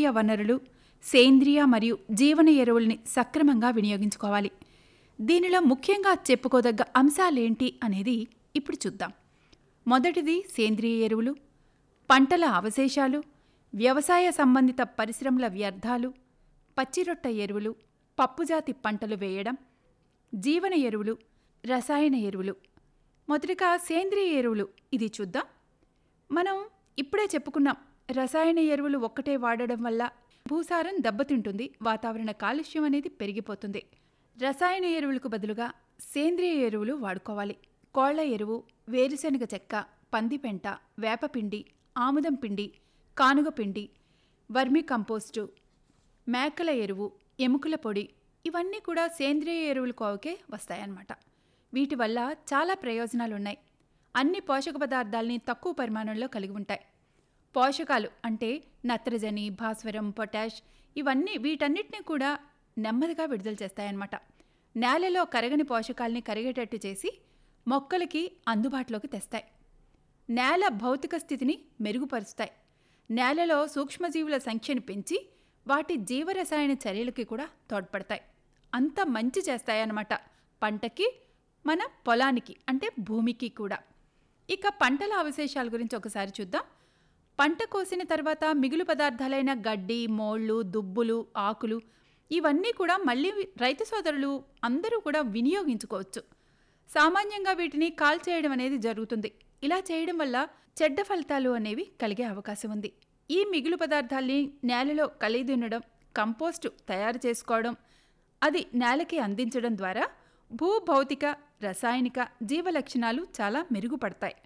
దేశీయ వనరులు సేంద్రియ మరియు జీవన ఎరువుల్ని సక్రమంగా వినియోగించుకోవాలి దీనిలో ముఖ్యంగా చెప్పుకోదగ్గ అంశాలేంటి అనేది ఇప్పుడు చూద్దాం మొదటిది సేంద్రియ ఎరువులు పంటల అవశేషాలు వ్యవసాయ సంబంధిత పరిశ్రమల వ్యర్థాలు పచ్చిరొట్ట ఎరువులు పప్పుజాతి పంటలు వేయడం జీవన ఎరువులు రసాయన ఎరువులు మొదటిగా సేంద్రియ ఎరువులు ఇది చూద్దాం మనం ఇప్పుడే చెప్పుకున్నాం రసాయన ఎరువులు ఒక్కటే వాడడం వల్ల భూసారం దెబ్బతింటుంది వాతావరణ కాలుష్యం అనేది పెరిగిపోతుంది రసాయన ఎరువులకు బదులుగా సేంద్రియ ఎరువులు వాడుకోవాలి కోళ్ల ఎరువు వేరుశనగ చెక్క పందిపెంట వేపపిండి ఆముదం పిండి కానుగ పిండి వర్మి కంపోస్టు మేకల ఎరువు ఎముకల పొడి ఇవన్నీ కూడా సేంద్రియ ఎరువుల కోవకే వస్తాయన్నమాట వీటి వల్ల చాలా ప్రయోజనాలు ఉన్నాయి అన్ని పోషక పదార్థాలని తక్కువ పరిమాణంలో కలిగి ఉంటాయి పోషకాలు అంటే నత్రజని భాస్వరం పొటాష్ ఇవన్నీ వీటన్నిటిని కూడా నెమ్మదిగా విడుదల చేస్తాయన్నమాట నేలలో కరగని పోషకాల్ని కరిగేటట్టు చేసి మొక్కలకి అందుబాటులోకి తెస్తాయి నేల భౌతిక స్థితిని మెరుగుపరుస్తాయి నేలలో సూక్ష్మజీవుల సంఖ్యను పెంచి వాటి జీవరసాయన చర్యలకి కూడా తోడ్పడతాయి అంత మంచి చేస్తాయన్నమాట పంటకి మన పొలానికి అంటే భూమికి కూడా ఇక పంటల అవశేషాల గురించి ఒకసారి చూద్దాం పంట కోసిన తర్వాత మిగులు పదార్థాలైన గడ్డి మోళ్ళు దుబ్బులు ఆకులు ఇవన్నీ కూడా మళ్ళీ రైతు సోదరులు అందరూ కూడా వినియోగించుకోవచ్చు సామాన్యంగా వీటిని కాల్చేయడం అనేది జరుగుతుంది ఇలా చేయడం వల్ల చెడ్డ ఫలితాలు అనేవి కలిగే అవకాశం ఉంది ఈ మిగులు పదార్థాల్ని నేలలో కలిదున్నడం కంపోస్టు తయారు చేసుకోవడం అది నేలకి అందించడం ద్వారా భూభౌతిక రసాయనిక జీవ లక్షణాలు చాలా మెరుగుపడతాయి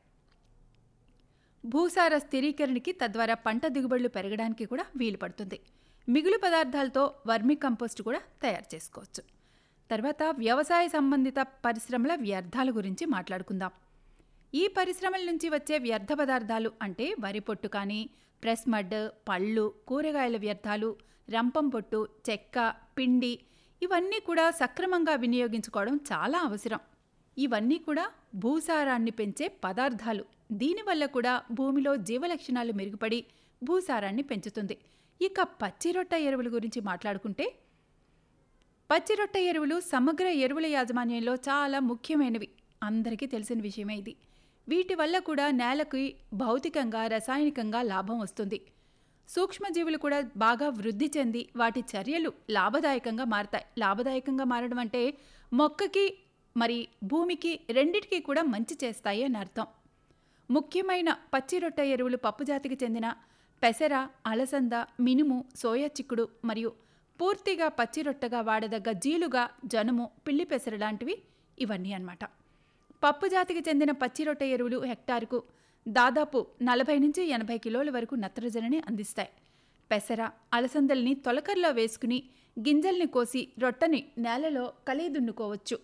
భూసార స్థిరీకరణకి తద్వారా పంట దిగుబడులు పెరగడానికి కూడా వీలు పడుతుంది మిగులు పదార్థాలతో వర్మి కంపోస్ట్ కూడా తయారు చేసుకోవచ్చు తర్వాత వ్యవసాయ సంబంధిత పరిశ్రమల వ్యర్థాల గురించి మాట్లాడుకుందాం ఈ పరిశ్రమల నుంచి వచ్చే వ్యర్థ పదార్థాలు అంటే వరి పొట్టు కానీ ప్రెస్ మడ్ పళ్ళు కూరగాయల వ్యర్థాలు రంపం పొట్టు చెక్క పిండి ఇవన్నీ కూడా సక్రమంగా వినియోగించుకోవడం చాలా అవసరం ఇవన్నీ కూడా భూసారాన్ని పెంచే పదార్థాలు దీనివల్ల కూడా భూమిలో జీవలక్షణాలు మెరుగుపడి భూసారాన్ని పెంచుతుంది ఇక పచ్చిరొట్ట ఎరువుల గురించి మాట్లాడుకుంటే పచ్చిరొట్ట ఎరువులు సమగ్ర ఎరువుల యాజమాన్యంలో చాలా ముఖ్యమైనవి అందరికీ తెలిసిన విషయమే ఇది వీటి వల్ల కూడా నేలకి భౌతికంగా రసాయనికంగా లాభం వస్తుంది సూక్ష్మజీవులు కూడా బాగా వృద్ధి చెంది వాటి చర్యలు లాభదాయకంగా మారతాయి లాభదాయకంగా మారడం అంటే మొక్కకి మరి భూమికి రెండిటికి కూడా మంచి చేస్తాయి అని అర్థం ముఖ్యమైన పచ్చిరొట్ట ఎరువులు పప్పుజాతికి చెందిన పెసర అలసంద మినుము సోయా చిక్కుడు మరియు పూర్తిగా పచ్చిరొట్టగా వాడదగ్గ జీలుగా జనుము పిల్లి పెసర లాంటివి ఇవన్నీ అన్నమాట పప్పు జాతికి చెందిన పచ్చిరొట్ట ఎరువులు హెక్టారుకు దాదాపు నలభై నుంచి ఎనభై కిలోల వరకు నత్రజనిని అందిస్తాయి పెసర అలసందల్ని తొలకర్లో వేసుకుని గింజల్ని కోసి రొట్టని నేలలో కలిదున్నుకోవచ్చు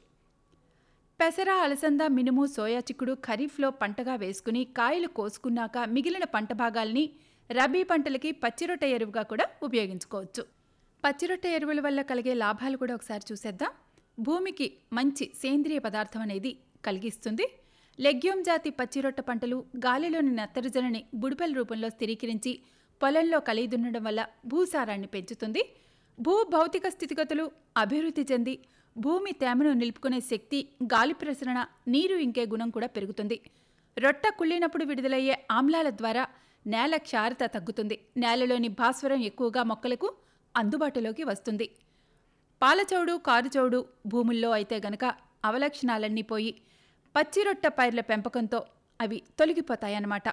పెసర అలసంద మినుము సోయా చిక్కుడు ఖరీఫ్లో పంటగా వేసుకుని కాయలు కోసుకున్నాక మిగిలిన పంట భాగాల్ని రబీ పంటలకి పచ్చిరొట్ట ఎరువుగా కూడా ఉపయోగించుకోవచ్చు పచ్చిరొట్ట ఎరువుల వల్ల కలిగే లాభాలు కూడా ఒకసారి చూసేద్దాం భూమికి మంచి సేంద్రియ పదార్థం అనేది కలిగిస్తుంది లెగ్యూమ్ జాతి పచ్చిరొట్ట పంటలు గాలిలోని నత్తరజలని బుడిపెల రూపంలో స్థిరీకరించి పొలంలో కలిదుండడం వల్ల భూసారాన్ని పెంచుతుంది భూ భౌతిక స్థితిగతులు అభివృద్ధి చెంది భూమి తేమను నిలుపుకునే శక్తి గాలి ప్రసరణ నీరు ఇంకే గుణం కూడా పెరుగుతుంది రొట్ట కుళ్ళినప్పుడు విడుదలయ్యే ఆమ్లాల ద్వారా నేల క్షారత తగ్గుతుంది నేలలోని భాస్వరం ఎక్కువగా మొక్కలకు అందుబాటులోకి వస్తుంది పాలచౌడు కారుచౌడు భూముల్లో అయితే గనక అవలక్షణాలన్నీ పోయి పచ్చిరొట్ట పైర్ల పెంపకంతో అవి తొలగిపోతాయన్నమాట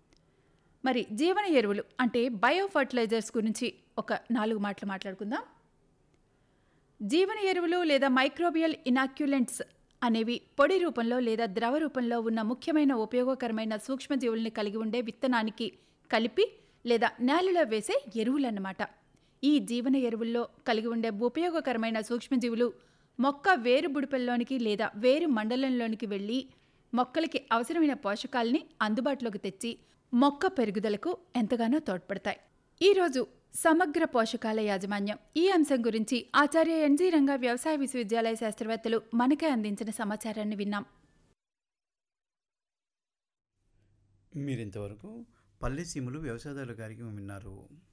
మరి జీవన ఎరువులు అంటే బయో ఫర్టిలైజర్స్ గురించి ఒక నాలుగు మాటలు మాట్లాడుకుందాం జీవన ఎరువులు లేదా మైక్రోబియల్ ఇనాక్యులెంట్స్ అనేవి పొడి రూపంలో లేదా ద్రవ రూపంలో ఉన్న ముఖ్యమైన ఉపయోగకరమైన సూక్ష్మజీవుల్ని కలిగి ఉండే విత్తనానికి కలిపి లేదా నేలలో వేసే ఎరువులన్నమాట ఈ జీవన ఎరువుల్లో కలిగి ఉండే ఉపయోగకరమైన సూక్ష్మజీవులు మొక్క వేరు బుడిపెల్లోనికి లేదా వేరు మండలంలోనికి వెళ్ళి మొక్కలకి అవసరమైన పోషకాల్ని అందుబాటులోకి తెచ్చి మొక్క పెరుగుదలకు ఎంతగానో తోడ్పడతాయి ఈరోజు సమగ్ర పోషకాల యాజమాన్యం ఈ అంశం గురించి ఆచార్య ఎన్జీ రంగా వ్యవసాయ విశ్వవిద్యాలయ శాస్త్రవేత్తలు మనకే అందించిన సమాచారాన్ని విన్నాం మీరింతవరకు పల్లెసీములు వ్యవసాయదారుల కార్యక్రమం విన్నారు